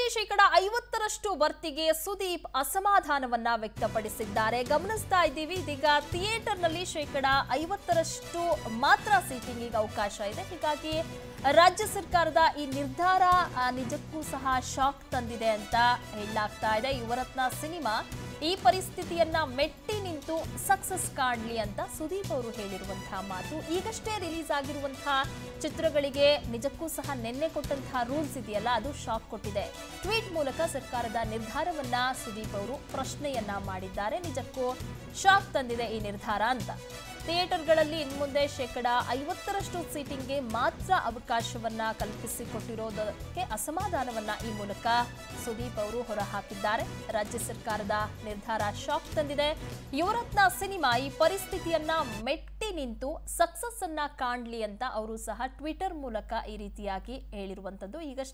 ಶೇಕಡ ಐವತ್ತರಷ್ಟು ಭರ್ತಿಗೆ ಸುದೀಪ್ ಅಸಮಾಧಾನವನ್ನ ವ್ಯಕ್ತಪಡಿಸಿದ್ದಾರೆ ಗಮನಿಸ್ತಾ ಇದ್ದೀವಿ ಇದೀಗ ಥಿಯೇಟರ್ನಲ್ಲಿ ಶೇಕಡ ಐವತ್ತರಷ್ಟು ಮಾತ್ರ ಸೀಟಿಂಗಿಗೆ ಅವಕಾಶ ಇದೆ ಹೀಗಾಗಿ ರಾಜ್ಯ ಸರ್ಕಾರದ ಈ ನಿರ್ಧಾರ ಆ, ನಿಜಕ್ಕೂ ಸಹ ಶಾಕ್ ತಂದಿದೆ ಅಂತ ಹೇಳಲಾಗ್ತಾ ಇದೆ ಯುವರತ್ನ ಸಿನಿಮಾ ಈ ಪರಿಸ್ಥಿತಿಯನ್ನ ಮೆಟ್ಟಿ ನಿಂತು ಸಕ್ಸಸ್ ಕಾಣಲಿ ಅಂತ ಸುದೀಪ್ ಅವರು ಹೇಳಿರುವಂತಹ ಮಾತು ಈಗಷ್ಟೇ ರಿಲೀಸ್ ಆಗಿರುವಂತಹ ಚಿತ್ರಗಳಿಗೆ ನಿಜಕ್ಕೂ ಸಹ ನಿನ್ನೆ ಕೊಟ್ಟಂತಹ ರೂಲ್ಸ್ ಇದೆಯಲ್ಲ ಅದು ಶಾಕ್ ಕೊಟ್ಟಿದೆ ಟ್ವೀಟ್ ಮೂಲಕ ಸರ್ಕಾರದ ನಿರ್ಧಾರವನ್ನ ಸುದೀಪ್ ಅವರು ಪ್ರಶ್ನೆಯನ್ನ ಮಾಡಿದ್ದಾರೆ ನಿಜಕ್ಕೂ ಶಾಕ್ ತಂದಿದೆ ಈ ನಿರ್ಧಾರ ಅಂತ ಥಿಯೇಟರ್ಗಳಲ್ಲಿ ಇನ್ಮುಂದೆ ಶೇಕಡ ಐವತ್ತರಷ್ಟು ಸೀಟಿಂಗ್ಗೆ ಮಾತ್ರ ಅವಕಾಶವನ್ನ ಕಲ್ಪಿಸಿಕೊಟ್ಟಿರೋದಕ್ಕೆ ಅಸಮಾಧಾನವನ್ನ ಈ ಮೂಲಕ ಸುದೀಪ್ ಅವರು ಹೊರಹಾಕಿದ್ದಾರೆ ರಾಜ್ಯ ಸರ್ಕಾರದ ನಿರ್ಧಾರ ಶಾಕ್ ತಂದಿದೆ ಯುವರತ್ನ ಸಿನಿಮಾ ಈ ಪರಿಸ್ಥಿತಿಯನ್ನ ಮೆಟ್ಟಿ ನಿಂತು ಸಕ್ಸಸ್ ಅನ್ನ ಕಾಣ್ಲಿ ಅಂತ ಅವರು ಸಹ ಟ್ವಿಟರ್ ಮೂಲಕ ಈ ರೀತಿಯಾಗಿ ಹೇಳಿರುವಂತದ್ದು ಈಗಷ್ಟೇ